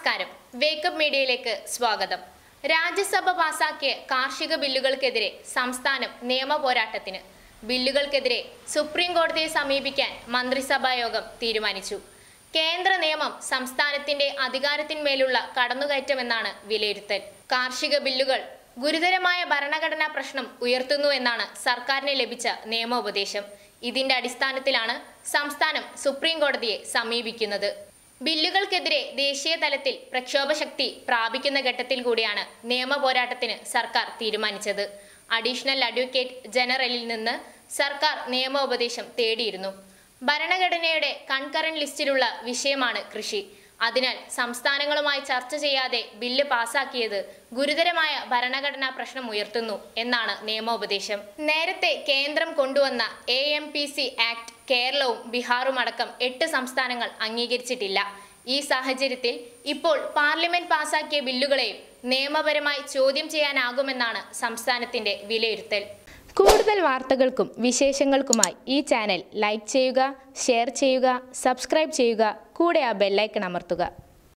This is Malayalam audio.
നമസ്കാരം വേക്കപ്പ് മീഡിയയിലേക്ക് സ്വാഗതം രാജ്യസഭ പാസാക്കിയ കാർഷിക ബില്ലുകൾക്കെതിരെ സംസ്ഥാനം നിയമ പോരാട്ടത്തിന് ബില്ലുകൾക്കെതിരെ സുപ്രീം കോടതിയെ സമീപിക്കാൻ മന്ത്രിസഭാ യോഗം തീരുമാനിച്ചു കേന്ദ്ര നിയമം സംസ്ഥാനത്തിന്റെ അധികാരത്തിന്മേലുള്ള കടന്നുകയറ്റമെന്നാണ് വിലയിരുത്തൽ കാർഷിക ബില്ലുകൾ ഗുരുതരമായ ഭരണഘടനാ പ്രശ്നം ഉയർത്തുന്നു എന്നാണ് സർക്കാരിന് ലഭിച്ച നിയമോപദേശം ഇതിന്റെ അടിസ്ഥാനത്തിലാണ് സംസ്ഥാനം സുപ്രീം കോടതിയെ സമീപിക്കുന്നത് ബില്ലുകൾക്കെതിരെ ദേശീയ തലത്തിൽ പ്രക്ഷോഭശക്തി പ്രാപിക്കുന്ന ഘട്ടത്തിൽ കൂടിയാണ് നിയമ പോരാട്ടത്തിന് സർക്കാർ തീരുമാനിച്ചത് അഡീഷണൽ അഡ്വക്കേറ്റ് ജനറലിൽ നിന്ന് സർക്കാർ നിയമോപദേശം തേടിയിരുന്നു ഭരണഘടനയുടെ കൺകറന്റ് ലിസ്റ്റിലുള്ള വിഷയമാണ് കൃഷി അതിനാൽ സംസ്ഥാനങ്ങളുമായി ചർച്ച ചെയ്യാതെ ബില്ല് പാസാക്കിയത് ഗുരുതരമായ ഭരണഘടനാ പ്രശ്നം ഉയർത്തുന്നു എന്നാണ് നിയമോപദേശം നേരത്തെ കേന്ദ്രം കൊണ്ടുവന്ന A M P C act കേരളവും ബീഹാറും അടക്കം എട്ട് സംസ്ഥാനങ്ങൾ അംഗീകരിച്ചിട്ടില്ല ഈ സാഹചര്യത്തിൽ ഇപ്പോൾ പാർലമെന്റ് പാസാക്കിയ ബില്ലുകളെയും നിയമപരമായി ചോദ്യം ചെയ്യാനാകുമെന്നാണ് സംസ്ഥാനത്തിന്റെ വിലയിരുത്തൽ കൂടുതൽ വാർത്തകൾക്കും വിശേഷങ്ങൾക്കുമായി ഈ ചാനൽ ലൈക്ക് ചെയ്യുക ഷെയർ ചെയ്യുക സബ്സ്ക്രൈബ് ചെയ്യുക കൂടെ ആ ബെല്ലൈക്കൺ അമർത്തുക